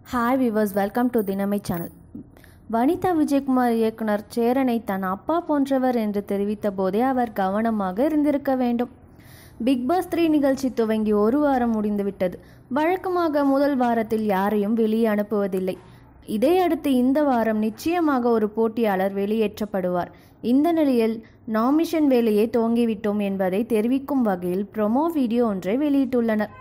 hi viewers welcome to தினமை channel Vanitha Vijayakumar இயக்குனர் சேரனை தன் அப்பா போன்றவர் என்று தெரிவித்த போதே அவர் கவனமாக இருந்திருக்க வேண்டும் பிக் பாஸ் த்ரீ நிகழ்ச்சி துவங்கி ஒரு வாரம் முடிந்துவிட்டது வழக்கமாக முதல் வாரத்தில் யாரையும் வெளியே அனுப்புவதில்லை இதையடுத்து இந்த வாரம் நிச்சயமாக ஒரு போட்டியாளர் வெளியேற்றப்படுவார் இந்த நிலையில் நாமிஷன் வேலையை துவங்கிவிட்டோம் என்பதை தெரிவிக்கும் வகையில் ப்ரொமோ வீடியோ ஒன்றை வெளியிட்டுள்ளனர்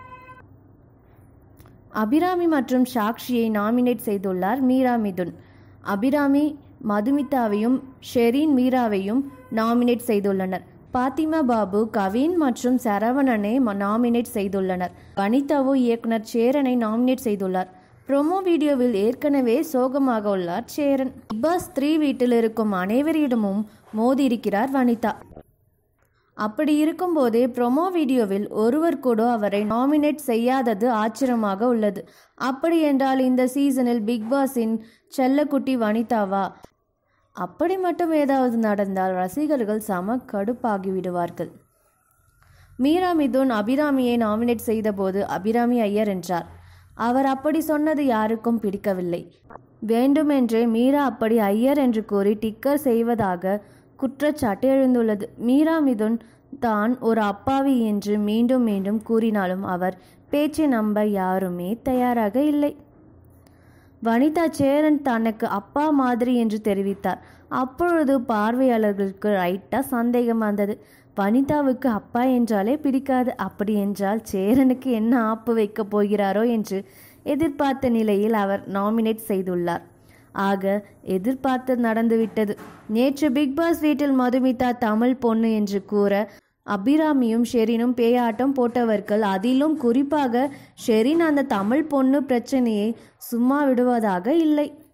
அபிராமி மற்றும் சாக்ஷியை நாமினேட் செய்துள்ளார் மீரா மிதுன் அபிராமி மதுமிதாவையும் ஷெரீன் மீராவையும் நாமினேட் செய்துள்ளனர் பாத்திமா பாபு கவின் மற்றும் சரவணனை நாமினேட் செய்துள்ளனர் வனிதாவோ இயக்குனர் சேரனை நாமினேட் செய்துள்ளார் ப்ரோமோ வீடியோவில் ஏற்கனவே சோகமாக உள்ளார் சேரன் பிக் பாஸ் த்ரீ வீட்டில் இருக்கும் அனைவரிடமும் மோதி இருக்கிறார் வனிதா அப்படி இருக்கும்போதே ப்ரொமோ வீடியோவில் ஒருவர் கூட அவரை நாமினேட் செய்யாதது ஆச்சரியமாக உள்ளது அப்படி என்றால் இந்த சீசனில் பிக் பாஸின் செல்லக்குட்டி வனிதாவா அப்படி மட்டும் ஏதாவது நடந்தால் ரசிகர்கள் சம கடுப்பாகி விடுவார்கள் மீரா மிதுன் அபிராமியை நாமினேட் செய்தபோது அபிராமி ஐயர் என்றார் அவர் அப்படி சொன்னது யாருக்கும் பிடிக்கவில்லை வேண்டுமென்றே மீரா அப்படி ஐயர் என்று கூறி டிக்கர் செய்வதாக குற்றச்சாட்டு எழுந்துள்ளது மீரா மிதுன் தான் ஒரு அப்பாவி என்று மீண்டும் மீண்டும் கூறினாலும் அவர் பேச்சை நம்ப யாருமே தயாராக இல்லை வனிதா சேரன் தனக்கு அப்பா மாதிரி என்று தெரிவித்தார் அப்பொழுது பார்வையாளர்களுக்கு ரைட்டா சந்தேகம் வந்தது வனிதாவுக்கு அப்பா என்றாலே பிடிக்காது அப்படி என்றால் சேரனுக்கு என்ன ஆப்பு வைக்கப் போகிறாரோ என்று எதிர்பார்த்த நிலையில் அவர் நாமினேட் செய்துள்ளார் ஆக எதிர்பார்த்து நடந்துவிட்டது நேற்று பிக் பாஸ் வீட்டில் மதுமிதா தமிழ் பொண்ணு என்று கூற அபிராமியும் ஷெரினும் பேயாட்டம் போட்டவர்கள் அதிலும் குறிப்பாக ஷெரின் அந்த தமிழ் பொண்ணு பிரச்சனையை சும்மா விடுவதாக இல்லை